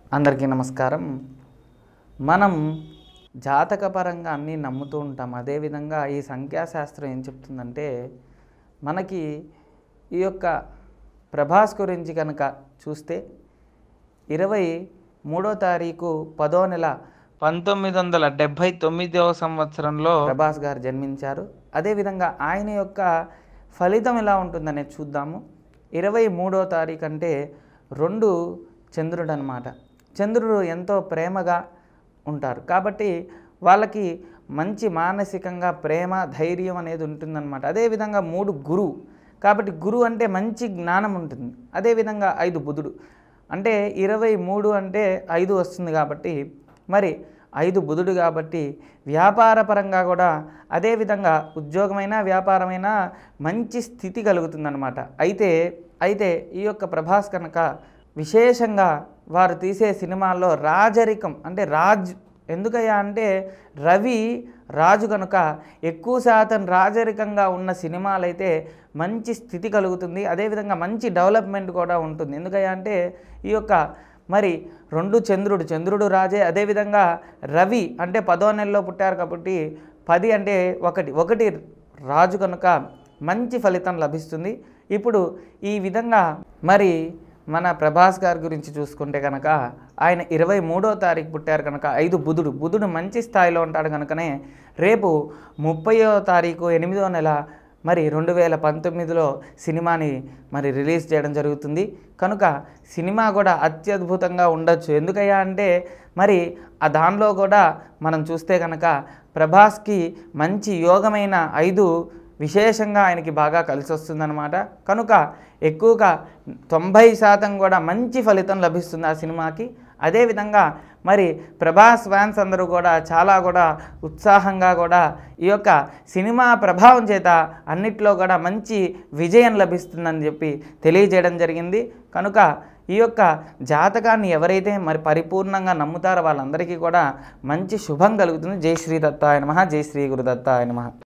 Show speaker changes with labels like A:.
A: అందరికీ నమస్కారం మనం జాతకపరంగా అన్నీ నమ్ముతూ ఉంటాం అదేవిధంగా ఈ సంఖ్యాశాస్త్రం ఏం చెప్తుందంటే మనకి ఈ యొక్క ప్రభాస్ గురించి కనుక చూస్తే ఇరవై మూడో తారీఖు పదో నెల పంతొమ్మిది వందల డెబ్భై తొమ్మిదవ సంవత్సరంలో ప్రభాస్ గారు జన్మించారు అదేవిధంగా ఆయన యొక్క ఫలితం ఎలా ఉంటుందనేది చూద్దాము ఇరవై మూడో తారీఖు అంటే రెండు చంద్రుడు అనమాట చంద్రుడు ఎంతో ప్రేమగా ఉంటారు కాబట్టి వాళ్ళకి మంచి మానసికంగా ప్రేమ ధైర్యం అనేది ఉంటుందన్నమాట అదేవిధంగా మూడు గురువు కాబట్టి గురువు అంటే మంచి జ్ఞానం ఉంటుంది అదేవిధంగా ఐదు బుధుడు అంటే ఇరవై మూడు అంటే ఐదు వస్తుంది కాబట్టి మరి ఐదు బుధుడు కాబట్టి వ్యాపారపరంగా కూడా అదేవిధంగా ఉద్యోగమైన వ్యాపారమైన మంచి స్థితి కలుగుతుందన్నమాట అయితే అయితే ఈ యొక్క ప్రభాస్ కనుక విశేషంగా వారు తీసే సినిమాల్లో రాజరికం అంటే రాజ్ ఎందుకయ్యా అంటే రవి రాజు కనుక ఎక్కువ శాతం రాజరికంగా ఉన్న సినిమాలైతే మంచి స్థితి కలుగుతుంది అదేవిధంగా మంచి డెవలప్మెంట్ కూడా ఉంటుంది ఎందుకయ్యా అంటే ఈ యొక్క మరి రెండు చంద్రుడు చంద్రుడు రాజే అదేవిధంగా రవి అంటే పదో నెలలో పుట్టారు కాబట్టి పది అంటే ఒకటి ఒకటి రాజు కనుక మంచి ఫలితం లభిస్తుంది ఇప్పుడు ఈ విధంగా మరి మన ప్రభాస్ గారి గురించి చూసుకుంటే కనుక ఆయన ఇరవై మూడో తారీఖు పుట్టారు కనుక ఐదు బుధుడు బుధుడు మంచి స్థాయిలో ఉంటాడు కనుకనే రేపు ముప్పయో తారీఖు ఎనిమిదో నెల మరి రెండు వేల పంతొమ్మిదిలో సినిమాని మరి రిలీజ్ చేయడం జరుగుతుంది కనుక సినిమా కూడా అత్యద్భుతంగా ఉండొచ్చు ఎందుకయ్యా అంటే మరి ఆ దానిలో కూడా మనం చూస్తే కనుక ప్రభాస్కి మంచి యోగమైన ఐదు విశేషంగా ఆయనకి బాగా కలిసి వస్తుందన్నమాట కనుక ఎక్కువగా తొంభై శాతం కూడా మంచి ఫలితం లభిస్తుంది ఆ సినిమాకి అదేవిధంగా మరి ప్రభాస్ ఫ్యాన్స్ అందరూ కూడా చాలా కూడా ఉత్సాహంగా కూడా ఈ యొక్క సినిమా ప్రభావం చేత అన్నిట్లో కూడా మంచి విజయం లభిస్తుందని చెప్పి తెలియజేయడం జరిగింది కనుక ఈ యొక్క జాతకాన్ని ఎవరైతే మరి పరిపూర్ణంగా నమ్ముతారో వాళ్ళందరికీ కూడా మంచి శుభం కలుగుతుంది జై శ్రీ దత్తాయ నమః జై శ్రీ గురుదత్తాయ నమః